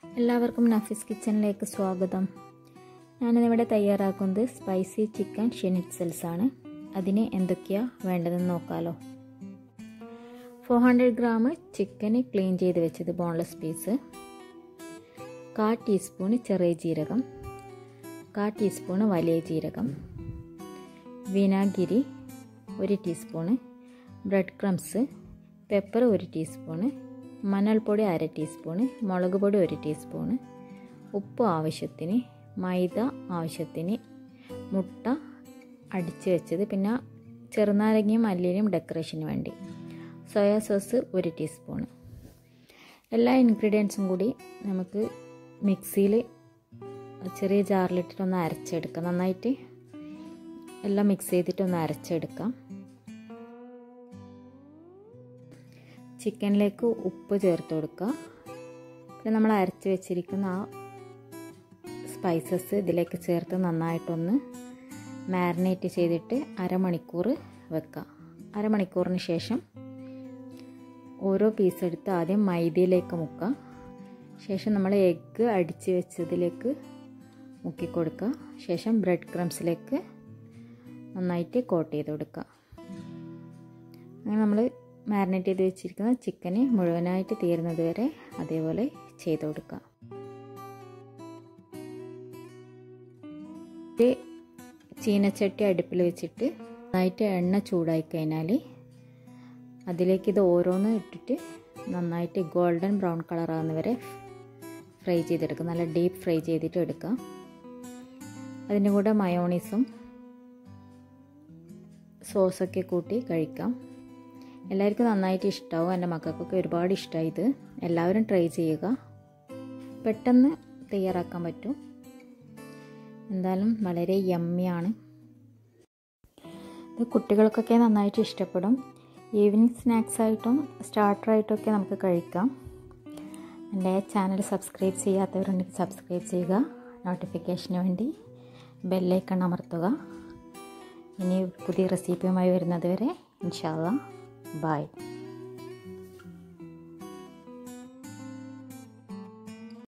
എല്ലാവർക്കും നഫീസ് കിച്ചണിലേക്ക് സ്വാഗതം ഞാനിന്നിവിടെ തയ്യാറാക്കുന്നത് സ്പൈസി ചിക്കൻ ഷെനിറ്റ്സൽസ് ആണ് അതിന് എന്തൊക്കെയാണ് വേണ്ടതെന്ന് നോക്കാമല്ലോ ഫോർ ഹൺഡ്രഡ് ഗ്രാം ചിക്കന് ക്ലീൻ ചെയ്ത് വെച്ചത് ബോൺലെസ് പീസ് കാ ടീസ്പൂണ് ചെറിയ ജീരകം കാ ടീസ്പൂണ് വലിയ ജീരകം വിനാഗിരി ഒരു ടീസ്പൂണ് ബ്രെഡ് ക്രംസ് പെപ്പർ ഒരു ടീസ്പൂണ് മഞ്ഞൾപ്പൊടി അര ടീസ്പൂണ് മുളക് പൊടി ഒരു ടീസ്പൂണ് ഉപ്പ് ആവശ്യത്തിന് മൈദ ആവശ്യത്തിന് മുട്ട അടിച്ച് വെച്ചത് പിന്നെ ചെറുനാരങ്ങയും മല്ലിയിലും ഡെക്കറേഷന് വേണ്ടി സോയാ സോസ് ഒരു ടീസ്പൂണ് എല്ലാ ഇൻഗ്രീഡിയൻസും കൂടി നമുക്ക് മിക്സിയിൽ ചെറിയ ജാറിലിട്ടിട്ടൊന്ന് അരച്ചെടുക്കാം നന്നായിട്ട് എല്ലാം മിക്സ് ചെയ്തിട്ടൊന്ന് അരച്ചെടുക്കാം ചിക്കനിലേക്ക് ഉപ്പ് ചേർത്ത് കൊടുക്കുക പിന്നെ നമ്മൾ അരച്ച് വെച്ചിരിക്കുന്ന ആ സ്പൈസസ് ഇതിലേക്ക് ചേർത്ത് നന്നായിട്ടൊന്ന് മാരിനേറ്റ് ചെയ്തിട്ട് അരമണിക്കൂർ വെക്കുക അരമണിക്കൂറിന് ശേഷം ഓരോ പീസ് എടുത്ത് ആദ്യം മൈദയിലേക്ക് മുക്കുക ശേഷം നമ്മൾ എഗ്ഗ് അടിച്ച് വെച്ചതിലേക്ക് മുക്കി കൊടുക്കുക ശേഷം ബ്രെഡ് ക്രംസിലേക്ക് നന്നായിട്ട് കോട്ട് ചെയ്ത് കൊടുക്കുക അങ്ങനെ നമ്മൾ മാരിനേറ്റ് ചെയ്ത് വെച്ചിരിക്കുന്ന ചിക്കന് മുഴുവനായിട്ട് തീരുന്നത് വരെ അതേപോലെ ചെയ്ത് കൊടുക്കുക ഇത് ചീനച്ചട്ടി അടുപ്പിൽ വെച്ചിട്ട് നന്നായിട്ട് എണ്ണ ചൂടായി കഴിഞ്ഞാൽ അതിലേക്ക് ഇത് ഓരോന്ന് ഇട്ടിട്ട് നന്നായിട്ട് ഗോൾഡൻ ബ്രൗൺ കളർ ആകുന്ന വരെ ഫ്രൈ ചെയ്തെടുക്കുക നല്ല ഡീപ്പ് ഫ്രൈ ചെയ്തിട്ട് എടുക്കുക അതിൻ്റെ കൂടെ മയോണീസും സോസൊക്കെ കൂട്ടി കഴിക്കാം എല്ലാവർക്കും നന്നായിട്ട് ഇഷ്ടമാവും എൻ്റെ മക്കൾക്കൊക്കെ ഒരുപാട് ഇഷ്ടമായി ഇത് എല്ലാവരും ട്രൈ ചെയ്യുക പെട്ടെന്ന് തയ്യാറാക്കാൻ പറ്റും എന്തായാലും വളരെ യമ്മിയാണ് ഇത് കുട്ടികൾക്കൊക്കെ നന്നായിട്ട് ഇഷ്ടപ്പെടും ഈവനിങ് സ്നാക്സ് ആയിട്ടും സ്റ്റാർട്ടറായിട്ടും ഒക്കെ നമുക്ക് കഴിക്കാം എൻ്റെ ചാനൽ സബ്സ്ക്രൈബ് ചെയ്യാത്തവരുണ്ടെങ്കിൽ സബ്സ്ക്രൈബ് ചെയ്യുക നോട്ടിഫിക്കേഷന് വേണ്ടി ബെല്ലൈക്കൺ അമർത്തുക ഇനി പുതിയ റെസിപ്പിയുമായി വരുന്നത് വരെ ഇൻഷാല്ല Bye.